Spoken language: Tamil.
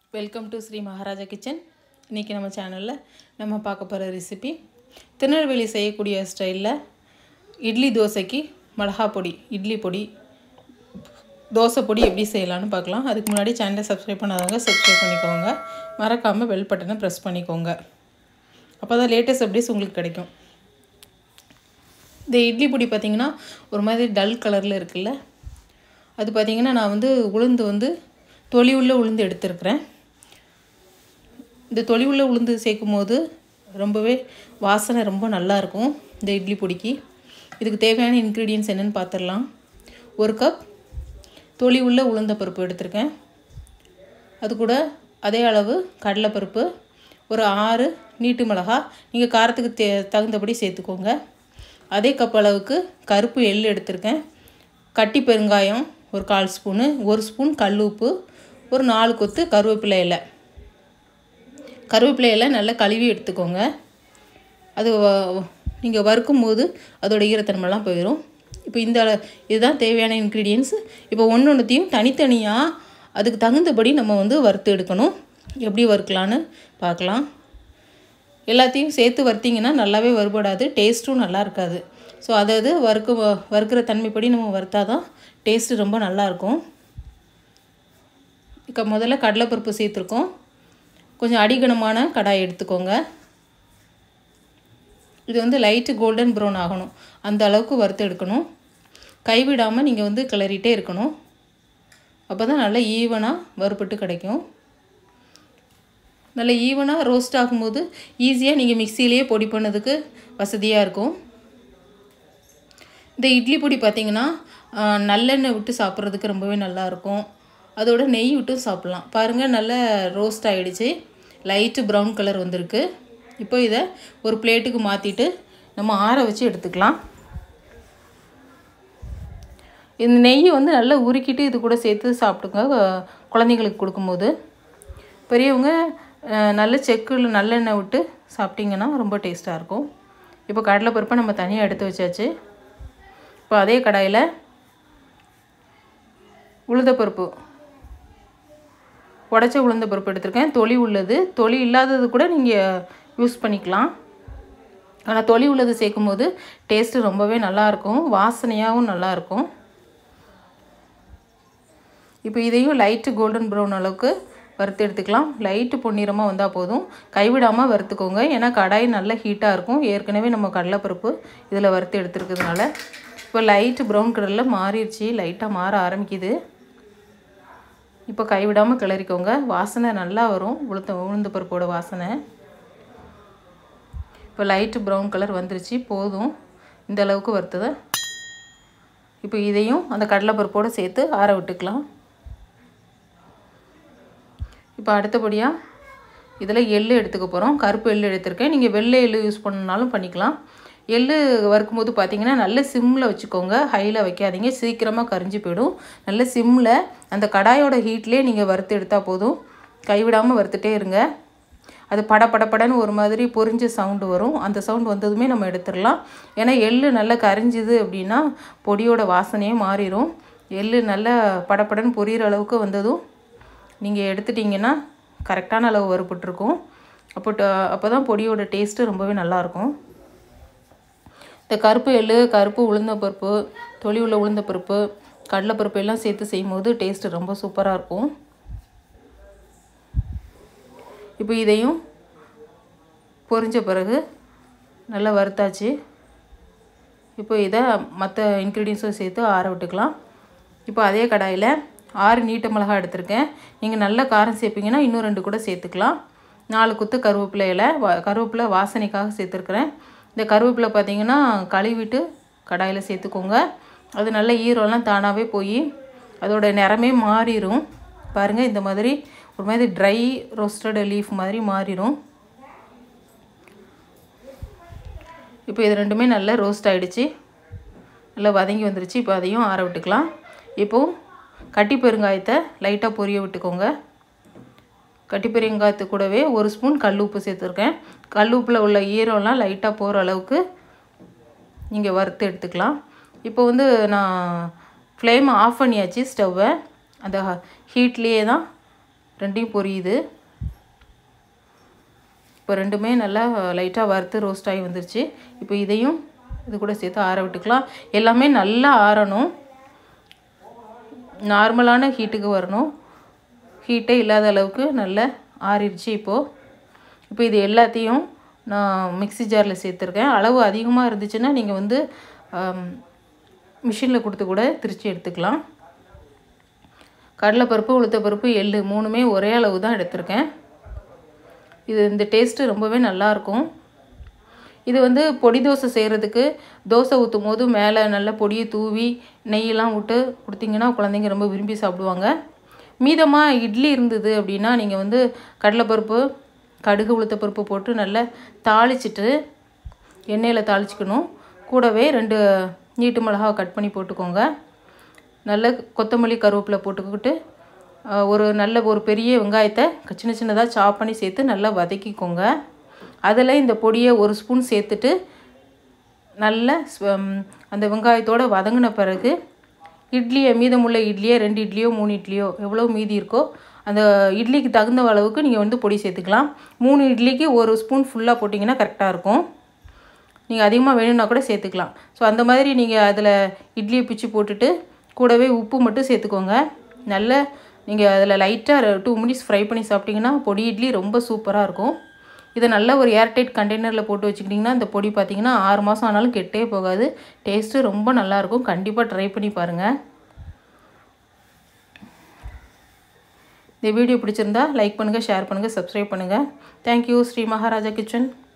welcome to Shri Maharaja kitchen இன்றைக்கி நம்ம சேனலில் நம்ம பார்க்க போகிற ரெசிபி திருநெல்வேலி செய்யக்கூடிய ஸ்டைலில் இட்லி தோசைக்கு மிளகா பொடி இட்லி பொடி தோசை பொடி எப்படி செய்யலாம்னு பார்க்கலாம் அதுக்கு முன்னாடி சேனலை சப்ஸ்கிரைப் பண்ணாதவங்க சப்ஸ்கிரைப் பண்ணிக்கோங்க மறக்காமல் பெல் பட்டனை ப்ரெஸ் பண்ணிக்கோங்க அப்போ தான் லேட்டஸ்ட் அப்டேட்ஸ் உங்களுக்கு கிடைக்கும் இந்த இட்லி பொடி பார்த்திங்கன்னா ஒரு மாதிரி டல் கலரில் இருக்குல்ல அது பார்த்திங்கன்னா நான் வந்து உளுந்து வந்து தொளி உள்ள உளுந்து எடுத்திருக்கிறேன் இந்த தொளி உள்ள உளுந்து சேர்க்கும் போது ரொம்பவே வாசனை ரொம்ப நல்லாயிருக்கும் இந்த இட்லி பொடிக்கு இதுக்கு தேவையான இன்க்ரீடியன்ஸ் என்னென்னு பார்த்துடலாம் ஒரு கப் தொளி உள்ள உளுந்த பருப்பு எடுத்திருக்கேன் அது கூட அதே அளவு கடலைப்பருப்பு ஒரு ஆறு நீட்டு மிளகா நீங்கள் காரத்துக்கு தே தகுந்தபடி சேர்த்துக்கோங்க அதே கப் அளவுக்கு கருப்பு எள் எடுத்திருக்கேன் கட்டி பெருங்காயம் ஒரு கால் ஸ்பூனு ஒரு ஸ்பூன் கல் உப்பு ஒரு நாலு கொத்து கருவேப்பிலை இலை கருவேப்பிலை இலை நல்லா கழுவி எடுத்துக்கோங்க அது நீங்கள் வறுக்கும் போது அதோட ஈரத்தன்மைலாம் போயிடும் இப்போ இந்த இதுதான் தேவையான இன்க்ரீடியன்ஸ் இப்போ ஒன்று ஒன்றுத்தையும் தனித்தனியாக அதுக்கு தகுந்தபடி நம்ம வந்து வறுத்து எடுக்கணும் எப்படி வறுக்கலான்னு பார்க்கலாம் எல்லாத்தையும் சேர்த்து வறுத்திங்கன்னா நல்லாவே வறுபடாது டேஸ்ட்டும் நல்லா இருக்காது ஸோ அதாவது வறுக்க வறுக்கிற தன்மைப்படி நம்ம வறுத்தா தான் டேஸ்ட்டு ரொம்ப நல்லாயிருக்கும் இப்போ முதல்ல கடலைப்பருப்பு சேர்த்துருக்கோம் கொஞ்சம் அடிகனமான கடாய் எடுத்துக்கோங்க இது வந்து லைட்டு கோல்டன் ப்ரௌன் ஆகணும் அந்த அளவுக்கு வறுத்து எடுக்கணும் கைவிடாமல் நீங்கள் வந்து கிளறிட்டே இருக்கணும் அப்போ தான் நல்லா ஈவனாக வறுபட்டு கிடைக்கும் நல்லா ஈவனாக ரோஸ்ட் ஆகும்போது ஈஸியாக நீங்கள் மிக்சியிலேயே பொடி பண்ணதுக்கு வசதியாக இருக்கும் இந்த இட்லி பொடி பார்த்திங்கன்னா நல்லெண்ணெய் விட்டு சாப்பிட்றதுக்கு ரொம்பவே நல்லாயிருக்கும் அதோட நெய் விட்டும் சாப்பிட்லாம் பாருங்கள் நல்லா ரோஸ்ட் ஆகிடுச்சு லைட்டு ப்ரௌன் கலர் வந்திருக்கு இப்போ இதை ஒரு பிளேட்டுக்கு மாற்றிட்டு நம்ம ஆற வச்சு எடுத்துக்கலாம் இந்த நெய் வந்து நல்லா உருக்கிட்டு இது கூட சேர்த்து சாப்பிட்டுங்க குழந்தைங்களுக்கு கொடுக்கும்போது பெரியவங்க நல்ல செக்கில் நல்லெண்ணெய் விட்டு சாப்பிட்டிங்கன்னா ரொம்ப டேஸ்ட்டாக இருக்கும் இப்போ கடலைப்பருப்பை நம்ம தனியாக எடுத்து வச்சாச்சு இப்போ அதே கடாயில் உளுந்தப்பருப்பு உடச்ச உளுந்த பருப்பு எடுத்திருக்கேன் தொளி உள்ளது தொளி இல்லாதது கூட நீங்கள் யூஸ் பண்ணிக்கலாம் ஆனால் தொளி உள்ளது சேர்க்கும் போது டேஸ்ட்டு ரொம்பவே நல்லாயிருக்கும் வாசனையாகவும் நல்லாயிருக்கும் இப்போ இதையும் லைட்டு கோல்டன் ப்ரௌன் அளவுக்கு வறுத்து எடுத்துக்கலாம் லைட்டு பொன்னிறமாக வந்தால் போதும் கைவிடாமல் வறுத்துக்கோங்க ஏன்னா கடாய் நல்லா ஹீட்டாக இருக்கும் ஏற்கனவே நம்ம கடலைப்பருப்பு இதில் வறுத்து எடுத்துருக்கிறதுனால இப்போ லைட்டு ப்ரௌன் கலரில் மாறிடுச்சு லைட்டாக மாற ஆரம்பிக்குது இப்போ கைவிடாமல் கிளறிக்கோங்க வாசனை நல்லா வரும் உளுத்த உளுந்து பருப்போட வாசனை இப்போ லைட்டு ப்ரௌன் கலர் வந்துருச்சு போதும் இந்த அளவுக்கு வறுத்ததை இப்போ இதையும் அந்த கடலைப்பருப்போடு சேர்த்து ஆற விட்டுக்கலாம் இப்போ அடுத்தபடியாக இதில் எள் எடுத்துக்க போகிறோம் கருப்பு எள் எடுத்திருக்கேன் நீங்கள் வெள்ளை எள் யூஸ் பண்ணனாலும் பண்ணிக்கலாம் எள் வறுக்கும்போது பார்த்தீங்கன்னா நல்ல சிம்மில் வச்சுக்கோங்க ஹையில் வைக்காதீங்க சீக்கிரமாக கரிஞ்சு போயிடும் நல்ல சிம்மில் அந்த கடாயோட ஹீட்லேயே நீங்கள் வறுத்து எடுத்தால் போதும் கைவிடாமல் வறுத்துட்டே இருங்க அது பட படப்படன்னு ஒரு மாதிரி பொரிஞ்ச சவுண்டு வரும் அந்த சவுண்டு வந்ததுமே நம்ம எடுத்துடலாம் ஏன்னா எள் நல்லா கரிஞ்சுது அப்படின்னா பொடியோட வாசனையே மாறிடும் எள் நல்லா படப்படன்னு பொரியிற அளவுக்கு வந்ததும் நீங்கள் எடுத்துட்டிங்கன்னா கரெக்டான அளவு வறுபட்டுருக்கும் அப்போ அப்போ தான் பொடியோட டேஸ்ட்டு ரொம்பவே நல்லாயிருக்கும் இந்த கருப்பு எள் கருப்பு உளுந்த பருப்பு தொளி உள்ள உளுந்த பருப்பு கடலைப்பருப்பு எல்லாம் சேர்த்து செய்யும்போது டேஸ்ட்டு ரொம்ப சூப்பராக இருக்கும் இப்போ இதையும் பொரிஞ்ச பிறகு நல்லா வறுத்தாச்சு இப்போ இதை மற்ற இன்க்ரீடியன்ஸும் சேர்த்து ஆற விட்டுக்கலாம் இப்போ அதே கடாயில் ஆறு நீட்ட மிளகா எடுத்திருக்கேன் நீங்கள் நல்ல காரம் சேர்ப்பீங்கன்னா இன்னும் ரெண்டு கூட சேர்த்துக்கலாம் நாலு குத்து கருவேப்பிலை இலை வா கருவேப்பிலை வாசனைக்காக சேர்த்துருக்குறேன் இந்த கருவேப்பிலை பார்த்தீங்கன்னா கழுவிட்டு கடாயில் சேர்த்துக்கோங்க அது நல்ல ஈரம்லாம் தானாகவே போய் அதோட நிறமே மாறிடும் பாருங்கள் இந்த மாதிரி ஒரு மாதிரி ட்ரை ரோஸ்டட் லீஃப் மாதிரி மாறிடும் இப்போ இது ரெண்டுமே நல்லா ரோஸ்ட் ஆகிடுச்சு நல்லா வதங்கி வந்துருச்சு இப்போ அதையும் ஆற விட்டுக்கலாம் இப்போது கட்டி பெருங்காயத்தை லைட்டாக பொரிய விட்டுக்கோங்க கட்டி பெருங்காயத்து கூடவே ஒரு ஸ்பூன் கல் உப்பு சேர்த்துருக்கேன் கல் உப்பில் உள்ள ஈரம்லாம் லைட்டாக போகிற அளவுக்கு நீங்கள் வறுத்து எடுத்துக்கலாம் இப்போ வந்து நான் ஃப்ளேம் ஆஃப் பண்ணியாச்சு ஸ்டவ்வை அந்த ஹீட்லேயே தான் ரெண்டையும் பொரியுது இப்போ ரெண்டுமே நல்லா லைட்டாக வறுத்து ரோஸ்ட் ஆகி வந்துருச்சு இப்போ இதையும் இது கூட சேர்த்து ஆற விட்டுக்கலாம் எல்லாமே நல்லா ஆறணும் நார்மலான ஹீட்டுக்கு வரணும் ஹீட்டே இல்லாத அளவுக்கு நல்லா ஆறிடுச்சு இப்போது இப்போ இது எல்லாத்தையும் நான் மிக்ஸி ஜாரில் சேர்த்துருக்கேன் அளவு அதிகமாக இருந்துச்சுன்னா நீங்கள் வந்து மிஷினில் கொடுத்து கூட திரிச்சு எடுத்துக்கலாம் கடலைப்பருப்பு உளுத்தப்பருப்பு எள் மூணுமே ஒரே அளவு தான் எடுத்திருக்கேன் இது இந்த டேஸ்ட்டு ரொம்பவே நல்லாயிருக்கும் இது வந்து பொடி தோசை செய்கிறதுக்கு தோசை ஊற்றும் போது மேலே நல்ல பொடியை தூவி நெய்யெல்லாம் விட்டு கொடுத்தீங்கன்னா குழந்தைங்க ரொம்ப விரும்பி சாப்பிடுவாங்க மீதமாக இட்லி இருந்தது அப்படின்னா நீங்கள் வந்து கடலைப்பருப்பு கடுகு உளுத்தப்பருப்பு போட்டு நல்லா தாளிச்சிட்டு எண்ணெயில் தாளிச்சிக்கணும் கூடவே ரெண்டு நீட்டு மிளகாவை கட் பண்ணி போட்டுக்கோங்க நல்ல கொத்தமல்லி கருவேப்பிலை போட்டுக்கிட்டு ஒரு நல்ல ஒரு பெரிய வெங்காயத்தை சின்ன சின்னதாக சாப் பண்ணி சேர்த்து நல்லா வதக்கிக்கோங்க அதில் இந்த பொடியை ஒரு ஸ்பூன் சேர்த்துட்டு நல்ல அந்த வெங்காயத்தோடு வதங்கின பிறகு இட்லியை மீதமுள்ள இட்லியை ரெண்டு இட்லியோ மூணு இட்லியோ எவ்வளோ மீதி இருக்கோ அந்த இட்லிக்கு தகுந்த அளவுக்கு நீங்கள் வந்து பொடி சேர்த்துக்கலாம் மூணு இட்லிக்கு ஒரு ஸ்பூன் ஃபுல்லாக போட்டிங்கன்னா கரெக்டாக இருக்கும் நீங்கள் அதிகமாக வேணும்னா கூட சேர்த்துக்கலாம் ஸோ அந்த மாதிரி நீங்கள் அதில் இட்லியை பிச்சு போட்டுட்டு கூடவே உப்பு மட்டும் சேர்த்துக்கோங்க நல்ல நீங்கள் அதில் லைட்டாக டூ மினிட்ஸ் ஃப்ரை பண்ணி சாப்பிட்டிங்கன்னா பொடி இட்லி ரொம்ப சூப்பராக இருக்கும் இதை நல்ல ஒரு ஏர்டைட் கண்டெய்னரில் போட்டு வச்சுக்கிட்டிங்கன்னா இந்த பொடி பார்த்திங்கன்னா ஆறு மாதம் ஆனாலும் கெட்டே போகாது டேஸ்ட்டு ரொம்ப நல்லாயிருக்கும் கண்டிப்பாக ட்ரை பண்ணி பாருங்கள் இந்த வீடியோ பிடிச்சிருந்தா லைக் பண்ணுங்கள் ஷேர் பண்ணுங்கள் சப்ஸ்கிரைப் பண்ணுங்கள் தேங்க்யூ ஸ்ரீ மகாராஜா கிச்சன்